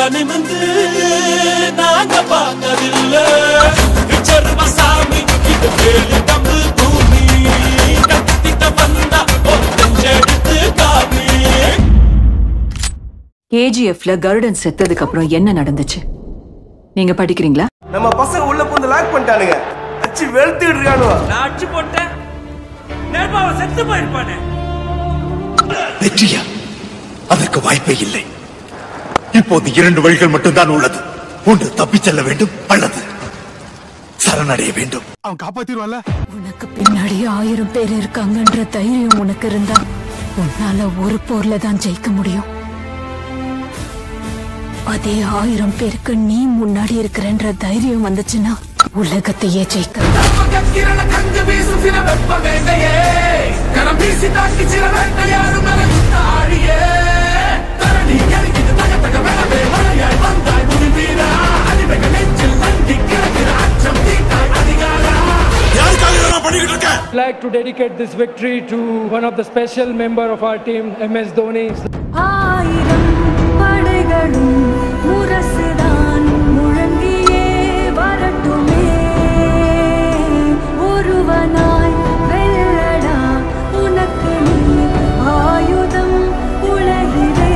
தலை நிமிந்து நாங்க பார்த்ததில்ல சர்வசாமி இது வேலு தமிழ் பூமி கத்திட்ட வந்தா ஒரு நெஞ்செடுத்து காமி கேஜிஎஃப்ல கருடன் செத்ததுக்கு அப்புறம் என்ன நடந்துச்சு நீங்க படிக்கிறீங்களா நம்ம பசங்க உள்ள புந்து லாக் பண்ணிட்டானுங்க அச்சு வெளுத்துட்டு இருக்கானுவ நான் அடிச்சு போட்டேன் நேர்மாவை செத்து போயிருப்பானே வெற்றியா அதற்கு வாய்ப்பே இல்லை இப்போது இரண்டு வழிகள் மட்டும்தான் உள்ளது ஒன்று தப்பிச் செல்ல வேண்டும் அல்லது சரணடைய வேண்டும் அவன் காப்பாத்திருவான்ல உனக்கு பின்னாடி ஆயிரம் பேர் இருக்காங்கன்ற தைரியம் உனக்கு இருந்தா உன்னால ஒரு போர்ல தான் ஜெயிக்க முடியும் அதே ஆயிரம் பேருக்கு நீ முன்னாடி இருக்கிறன்ற தைரியம் வந்துச்சுன்னா உலகத்தையே ஜெயிக்கலாம் கிரண கங்கு வீசு சில வெப்ப வேண்டையே கரம் வீசி தாக்கி சில வேட்டையாடும் ஆடியே தரணி எரிக்குது தக தக வெளவே மழையாய் வந்தாய் முடி வீரா அடிமைகள் நெஞ்சில் தங்கி கிடக்கிற அச்சம் தீட்டாய் அதிகாரா யாருக்காக இதெல்லாம் பண்ணிக்கிட்டு இருக்க like to dedicate this victory to one of the special member of our team, MS Dhoni. ஆயிரம் படைகளும் முரசுதான் முழங்கியே வரட்டுமே ஒருவனாய் வெல்லடா உனக்கு நீ ஆயுதம் உலகிலே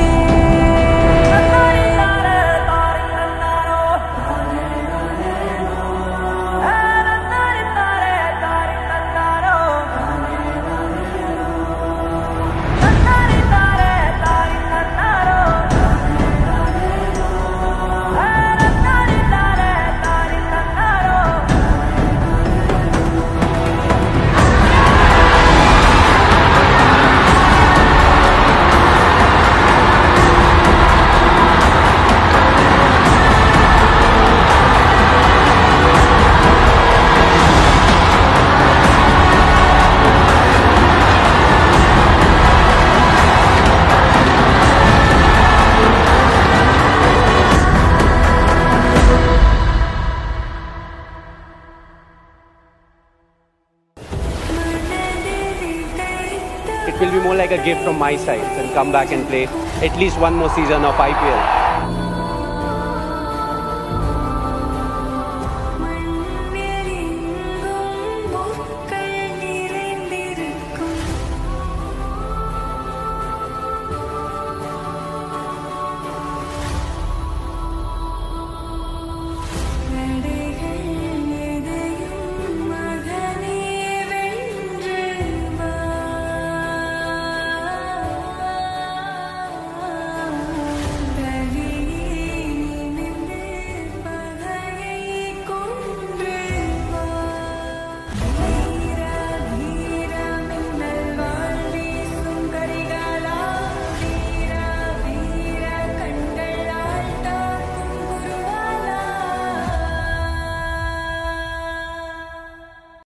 it will be more like a gift from my side and come back and play at least one more season of IPL.